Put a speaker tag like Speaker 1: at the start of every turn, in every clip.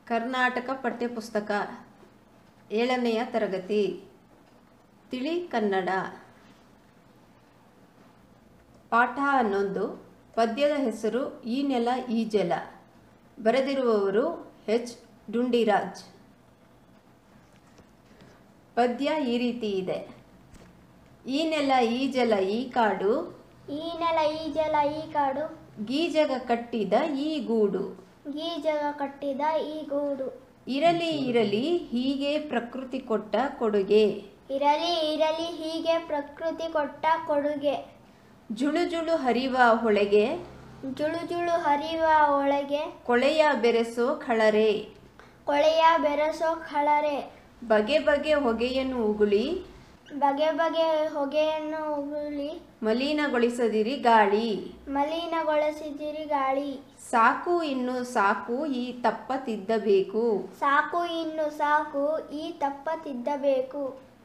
Speaker 1: ಕರ್ನಾಟಕ ಪಠ್ಯಪುಸ್ತಕ ಏಳನೆಯ ತರಗತಿ ತಿಳಿ ಕನ್ನಡ ಪಾಠ ಹನ್ನೊಂದು ಪದ್ಯದ ಹೆಸರು ಈ ನೆಲ ಈ ಜಲ ಬರೆದಿರುವವರು ಎಚ್ ಡುಂಡಿರಾಜ್ ಪದ್ಯ ಈ ರೀತಿ ಇದೆ ಈ ನೆಲ ಈ ಜಲ ಈ ಕಾಡು
Speaker 2: ಈ ನೆಲ ಈ ಜಲ ಈ ಕಾಡು
Speaker 1: ಗೀಜಗ ಕಟ್ಟಿದ ಈ ಗೂಡು
Speaker 2: ಈ ಜಗ ಕಟ್ಟಿದ ಈ ಗೂಡು
Speaker 1: ಇರಲಿ ಇರಲಿ ಹೀಗೆ ಪ್ರಕೃತಿ ಕೊಟ್ಟ ಕೊಡುಗೆ
Speaker 2: ಇರಲಿ ಇರಲಿ ಹೀಗೆ ಪ್ರಕೃತಿ ಕೊಟ್ಟ ಕೊಡುಗೆ
Speaker 1: ಜುಳು ಜುಳು ಹರಿವ ಹೊಳೆಗೆ
Speaker 2: ಜುಳು ಜುಳು ಹರಿಯುವ ಒಳಗೆ
Speaker 1: ಕೊಳೆಯ ಬೆರೆಸೋ ಖಳರೆ
Speaker 2: ಕೊಳೆಯ ಬೆರೆಸೋ ಖಳರೆ
Speaker 1: ಬಗೆ ಬಗೆ ಹೊಗೆಯನ್ನು ಉಗುಳಿ
Speaker 2: ಬಗೆ ಬಗೆ ಹೊಗೆಯನ್ನು ಉಗುಳಿ
Speaker 1: ಮಲಿನಗೊಳಿಸದಿರಿ ಗಾಳಿ
Speaker 2: ಮಲಿನಗೊಳಿಸಿದಿರಿ ಗಾಳಿ
Speaker 1: ಸಾಕು ಇನ್ನು ಸಾಕು ಈ ತಪ್ಪ ತಿದ್ದಬೇಕು
Speaker 2: ಸಾಕು ಇನ್ನು ಸಾಕು ಈ ತಪ್ಪ ತಿದ್ದಬೇಕು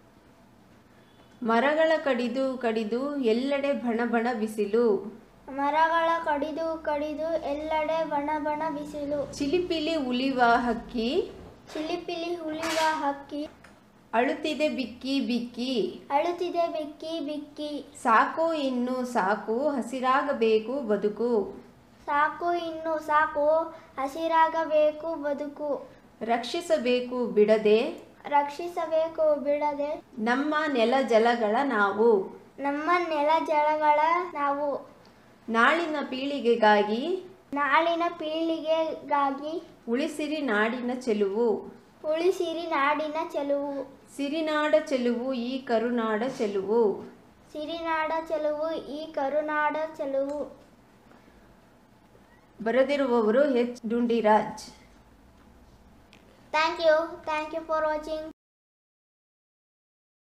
Speaker 1: ಮರಗಳ ಕಡಿದು ಕಡಿದು ಎಲ್ಲೆಡೆ ಬಣ ಬಣ ಬಿಸಿಲು
Speaker 2: ಮರಗಳ ಕಡಿದು ಕಡಿದು ಎಲ್ಲೆಡೆ ಬಣ ಬಣ ಬಿಸಿಲು
Speaker 1: ಚಿಲಿಪಿಲಿ ಉಲಿವ ಹಕ್ಕಿ
Speaker 2: ಚಿಲಿಪಿಲಿ ಹುಲಿವ ಹಕ್ಕಿ
Speaker 1: ಅಳುತ್ತಿದೆ ಬಿಕ್ಕಿ ಬಿಕ್ಕಿ
Speaker 2: ಅಳುತ್ತಿದೆ ಬಿಕ್ಕಿ ಬಿಕ್ಕಿ
Speaker 1: ಸಾಕು ಇನ್ನು ಸಾಕು ಹಸಿರಾಗಬೇಕು ಬದುಕು
Speaker 2: ಸಾಕು ಇನ್ನು ಸಾಕು ಹಸಿರಾಗಬೇಕು ಬದುಕು
Speaker 1: ರಕ್ಷಿಸಬೇಕು ಬಿಡದೆ
Speaker 2: ರಕ್ಷಿಸಬೇಕು ಬಿಡದೆ
Speaker 1: ನಮ್ಮ ನೆಲ ಜಲಗಳ ನಾವು
Speaker 2: ನಮ್ಮ ನೆಲ ಜಲಗಳ ನಾವು
Speaker 1: ನಾಳಿನ ಪೀಳಿಗೆಗಾಗಿ
Speaker 2: ನಾಳಿನ ಪೀಳಿಗೆಗಾಗಿ
Speaker 1: ಉಳಿಸಿರಿ ನಾಡಿನ ಚೆಲುವು
Speaker 2: ಉಳಿಸಿರಿ ನಾಡಿನ ಚೆಲುವು
Speaker 1: ಸಿರಿನಾಡ ಚೆಲುವು ಈ ಕರುನಾಡ ಚೆಲುವು
Speaker 2: ಸಿರಿನಾಡ ಚೆಲುವು ಈ ಕರುನಾಡ ಚೆಲುವು
Speaker 1: ಬರೆದಿರುವವರು H Dundiraj
Speaker 2: thank you thank you for watching